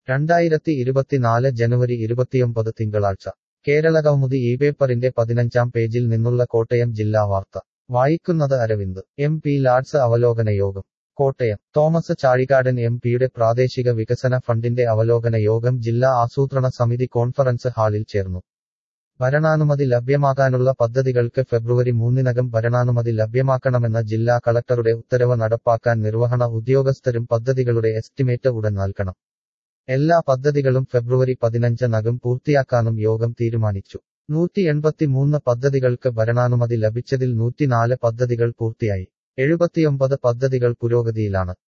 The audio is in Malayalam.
രണ്ടായിരത്തി ഇരുപത്തിനാല് ജനുവരി ഇരുപത്തിയൊമ്പത് തിങ്കളാഴ്ച കേരളകൗമുദി ഈ പേപ്പറിന്റെ പതിനഞ്ചാം പേജിൽ നിന്നുള്ള കോട്ടയം ജില്ലാ വാർത്ത വായിക്കുന്നത് അരവിന്ദ് എം പി ലാഡ്സ് അവലോകന യോഗം കോട്ടയം തോമസ് ചാഴികാടൻ എം പിയുടെ പ്രാദേശിക വികസന ഫണ്ടിന്റെ അവലോകന യോഗം ജില്ലാ ആസൂത്രണ സമിതി കോൺഫറൻസ് ഹാളിൽ ചേർന്നു ഭരണാനുമതി ലഭ്യമാകാനുള്ള പദ്ധതികൾക്ക് ഫെബ്രുവരി മൂന്നിനകം ഭരണാനുമതി ലഭ്യമാക്കണമെന്ന ജില്ലാ കളക്ടറുടെ ഉത്തരവ് നടപ്പാക്കാൻ നിർവഹണ ഉദ്യോഗസ്ഥരും പദ്ധതികളുടെ എസ്റ്റിമേറ്റ് ഉടൻ നൽകണം എല്ലാ പദ്ധതികളും ഫെബ്രുവരി പതിനഞ്ചിനകം പൂർത്തിയാക്കാനും യോഗം തീരുമാനിച്ചു നൂറ്റി എൺപത്തിമൂന്ന് പദ്ധതികൾക്ക് ഭരണാനുമതി ലഭിച്ചതിൽ നൂറ്റിനാല് പദ്ധതികൾ പൂർത്തിയായി എഴുപത്തിയൊമ്പത് പദ്ധതികൾ പുരോഗതിയിലാണ്